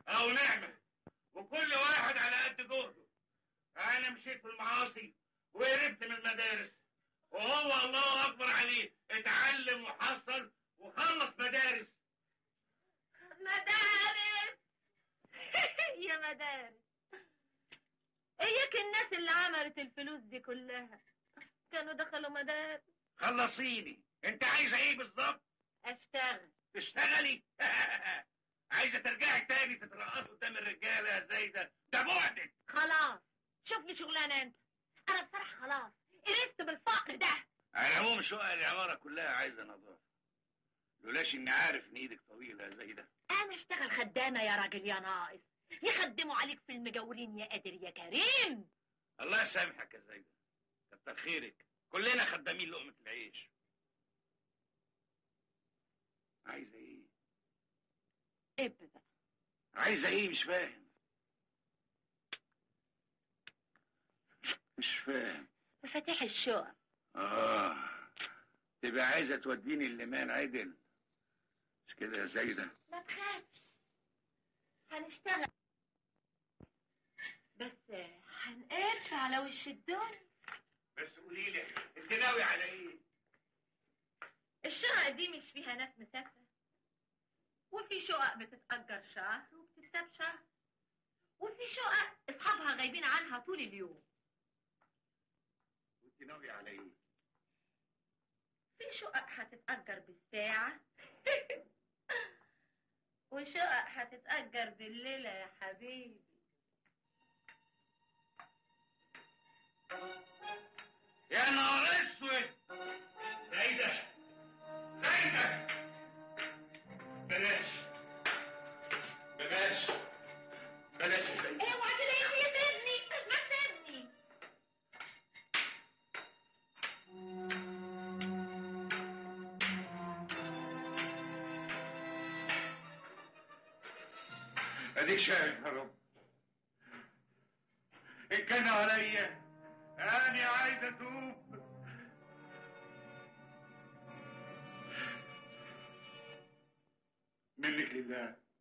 او نعمه وكل واحد على قد جهده انا مشيت في المعاصي وهربت من المدارس وهو الله اكبر عليه اتعلم وحصل وخلص مدارس مدارس يا مدارس اياك الناس اللي عملت الفلوس دي كلها كانوا دخلوا مدارس خلصيني انت عايزه ايه بالظبط اشتغل تشتغلي عايزه ترجعي تاني تترقصي قدام الرجاله يا زايده ده بعدك خلاص شوف لي شغلانه انت انا بصراحه خلاص قرفت بالفقر ده على العموم شقق العماره كلها عايزه نظافه لولاش اني عارف ان ايدك طويله يا زايده انا اشتغل خدامه يا راجل يا ناقص يخدموا عليك في المجاورين يا قادر يا كريم الله يسامحك يا زايده كتر خيرك كلنا خدامين لقمه العيش عايزه ايه ابدا عايزه ايه مش فاهم مش فاهم مفاتيح الشقق اه تبقى عايزه توديني الليمان عدل مش كده يا زايده ما تخافش هنشتغل بس هنقف على وش الدنيا بس قولي لي انت ناوي على ايه الشقق دي مش فيها ناس مسافرة وفي شقق بتتأجر شهر وبتتساب شهر وفي شقق أصحابها غايبين عنها طول اليوم وانت ناوي على ايه في شقق هتتأجر بالساعة وشقق هتتأجر بالليلة يا حبيبي يا نهار اسود زايده زايده بلاش بلاش بلاش يا زايده اوعى كده يا اخويا سيبني ما تسيبني اديك شايف يا رب ان كان عليا انا عايز اتوب منك لله